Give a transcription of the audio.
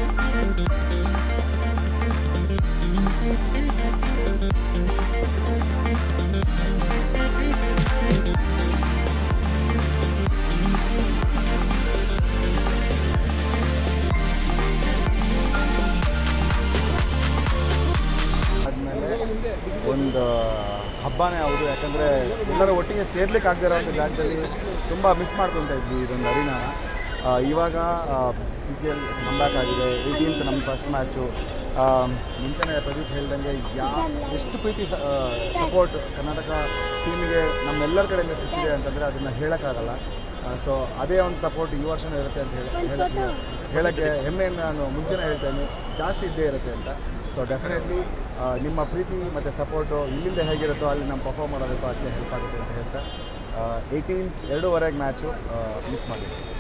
ಆದಮೇಲೆ ಒಂದು ಹಬ್ಬನೇ ಹೌದು ಯಾಕಂದರೆ ಎಲ್ಲರೂ ಒಟ್ಟಿಗೆ ಸೇರ್ಲಿಕ್ಕೆ ಆಗದೇ ಇರೋಂಥ ಜಾಗದಲ್ಲಿ ತುಂಬ ಮಿಸ್ ಮಾಡ್ಕೊತಾ ಇದ್ವಿ ಇದೊಂದು ಅರಿನಾನ ಆ, ಇವಾಗ ಸಿ ಸಿ ಎಲ್ ಕಂಬ್ಯಾಕ್ ಆಗಿದೆ ಏಯ್ಟೀನ್ತ್ ನಮ್ಮ ಫಸ್ಟ್ ಮ್ಯಾಚು ಮುಂಚೆನೇ ಪ್ರದೀಪ್ ಹೇಳ್ದಂಗೆ ಯಾ ಎಷ್ಟು ಪ್ರೀತಿ ಸಪೋರ್ಟ್ ಕರ್ನಾಟಕ ಟೀಮಿಗೆ ನಮ್ಮೆಲ್ಲರ ಕಡೆಯಿಂದ ಸಿಕ್ಕಿದೆ ಅಂತಂದರೆ ಅದನ್ನು ಹೇಳೋಕ್ಕಾಗಲ್ಲ ಸೊ ಅದೇ ಒಂದು ಸಪೋರ್ಟ್ ಈ ವರ್ಷನೂ ಇರುತ್ತೆ ಅಂತ ಹೇಳಿ ಹೇಳಕ್ಕೆ ಹೇಳೋಕ್ಕೆ ಹೆಮ್ಮೆಯನ್ನು ನಾನು ಮುಂಚೆನೇ ಹೇಳ್ತೇನೆ ಜಾಸ್ತಿ ಇದ್ದೇ ಇರುತ್ತೆ ಅಂತ ಸೊ ಡೆಫಿನೆಟ್ಲಿ ನಿಮ್ಮ ಪ್ರೀತಿ ಮತ್ತು ಸಪೋರ್ಟು ಇಲ್ಲಿಂದ ಹೇಗಿರುತ್ತೋ ಅಲ್ಲಿ ನಮ್ಮ ಪರ್ಫಾರ್ಮ್ ಮಾಡೋದಕ್ಕೂ ಅಷ್ಟೇ ಹೆಲ್ಪ್ ಆಗುತ್ತೆ ಅಂತ ಹೇಳ್ತಾ ಏಯ್ಟೀನ್ ಎರಡೂವರೆಗೆ ಮ್ಯಾಚು ಮಿಸ್ ಮಾಡಿ